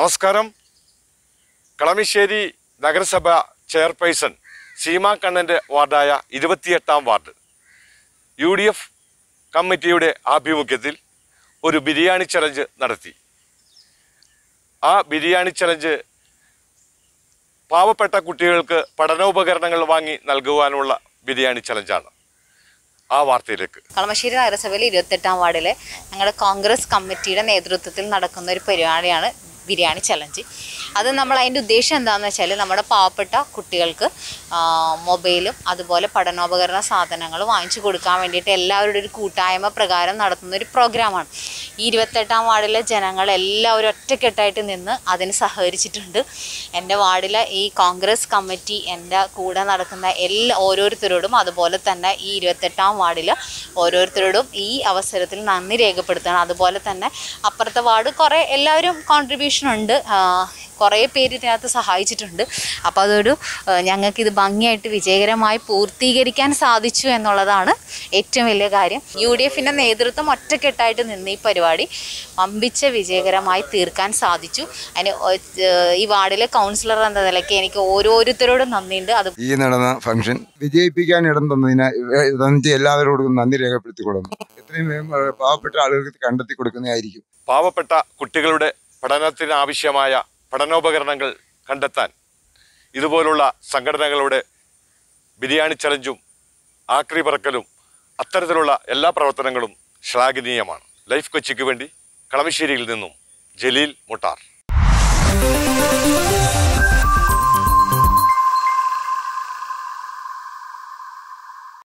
നമസ്കാരം കളമശ്ശേരി നഗരസഭ ചെയർപേഴ്സൺ സീമ കണ്ണൻ്റെ വാർഡായ ഇരുപത്തിയെട്ടാം വാർഡ് യു ഡി എഫ് കമ്മിറ്റിയുടെ ആഭിമുഖ്യത്തിൽ ഒരു ബിരിയാണി ചലഞ്ച് നടത്തി ആ ബിരിയാണി ചലഞ്ച് പാവപ്പെട്ട കുട്ടികൾക്ക് പഠനോപകരണങ്ങൾ വാങ്ങി നൽകുവാനുള്ള ബിരിയാണി ചലഞ്ചാണ് ആ വാർത്തയിലേക്ക് കളമശ്ശേരി നഗരസഭയിലെ ഇരുപത്തെട്ടാം വാർഡിലെ ഞങ്ങളുടെ കോൺഗ്രസ് കമ്മിറ്റിയുടെ നേതൃത്വത്തിൽ നടക്കുന്ന ഒരു പരിപാടിയാണ് ബിരിയാണി ചലഞ്ച് അത് നമ്മൾ അതിൻ്റെ ഉദ്ദേശം എന്താണെന്ന് വെച്ചാൽ നമ്മുടെ പാവപ്പെട്ട കുട്ടികൾക്ക് ആ, മൊബൈലും അതുപോലെ പഠനോപകരണ സാധനങ്ങൾ വാങ്ങിച്ചു കൊടുക്കാൻ വേണ്ടിയിട്ട് എല്ലാവരുടെ ഒരു കൂട്ടായ്മ പ്രകാരം നടത്തുന്ന ഒരു പ്രോഗ്രാമാണ് ഈ ഇരുപത്തെട്ടാം വാർഡിലെ ജനങ്ങൾ എല്ലാവരും ഒറ്റക്കെട്ടായിട്ട് നിന്ന് അതിന് സഹകരിച്ചിട്ടുണ്ട് എൻ്റെ വാർഡിലെ ഈ കോൺഗ്രസ് കമ്മിറ്റി എൻ്റെ കൂടെ നടക്കുന്ന എല്ലാ ഓരോരുത്തരോടും അതുപോലെ തന്നെ ഈ ഇരുപത്തെട്ടാം വാർഡിൽ ഓരോരുത്തരോടും ഈ അവസരത്തിൽ നന്ദി രേഖപ്പെടുത്തണം അതുപോലെ തന്നെ അപ്പുറത്തെ വാർഡ് കുറേ എല്ലാവരും കോൺട്രിബ്യൂഷൻ ഉണ്ട് ആ, കുറേ പേര് ഇതിനകത്ത് സഹായിച്ചിട്ടുണ്ട് അപ്പോൾ അതൊരു ആ, ഞങ്ങൾക്കിത് ഭംഗിയായിട്ട് വിജയകരമായി പൂർത്തീകരിക്കാൻ സാധിച്ചു എന്നുള്ളതാണ് ഏറ്റവും വലിയ കാര്യം യു ഡി എഫിൻ്റെ നേതൃത്വം ഒറ്റക്കെട്ടായിട്ട് നിന്ന് ഈ പരിപാടി വമ്പിച്ച വിജയകരമായി തീർക്കാൻ സാധിച്ചു അതിന് ഒ- ഏഹ് ഈ വാർഡിലെ കൗൺസിലർ എന്ന നിലയ്ക്ക് എനിക്ക് ഓരോരുത്തരോടും നന്ദിയുണ്ട് അത് ഈ നടന്ന ഫംഗ്ഷൻ വിജയിപ്പിക്കാൻ ഇടം തന്നതിന് തന്നിട്ട് എല്ലാവരോടും നന്ദി രേഖപ്പെടുത്തിക്കൊള്ളുന്നു എത്രയും വേഗം വളരെ പാവപ്പെട്ട ആളുകൾക്ക് കണ്ടെത്തി കൊടുക്കുന്നതായിരിക്കും പാവപ്പെട്ട കുട്ടികളുടെ പഠനത്തിന് ആവശ്യമായ പഠനോപകരണങ്ങൾ കണ്ടെത്താൻ ഇതുപോലുള്ള സംഘടനകളുടെ ബിരിയാണി ചലഞ്ചും ആക്രി പറക്കലും അത്തരത്തിലുള്ള എല്ലാ പ്രവർത്തനങ്ങളും ശ്ലാഘനീയമാണ് ലൈഫ് കൊച്ചിക്ക് വേണ്ടി കളമശ്ശേരിയിൽ നിന്നും ജലീൽ മുട്ടാർ